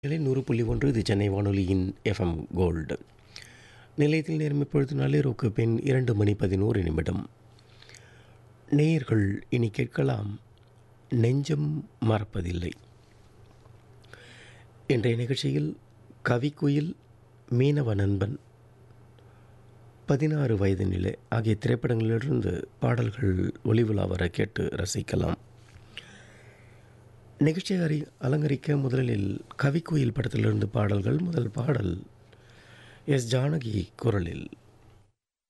நிலையில் நூறு புள்ளி ஒன்று இது சென்னை வானொலியின் எஃப்எம் கோல்டு நிலையத்தில் நேரம் இப்பொழுது நள்ளிரவுக்கு பின் இரண்டு மணி பதினோரு நிமிடம் நேயர்கள் இனி கேட்கலாம் நெஞ்சம் மறப்பதில்லை இன்றைய நிகழ்ச்சியில் கவிக்குயில் மீனவ நண்பன் பதினாறு வயது நிலை ஆகிய திரைப்படங்களிலிருந்து பாடல்கள் ஒளிவிழா வர கேட்டு ரசிக்கலாம் நிகழ்ச்சியை அறி அலங்கரிக்க முதலில் கவிக்குயில் படத்திலிருந்து பாடல்கள் முதல் பாடல் எஸ் ஜானகி குரலில்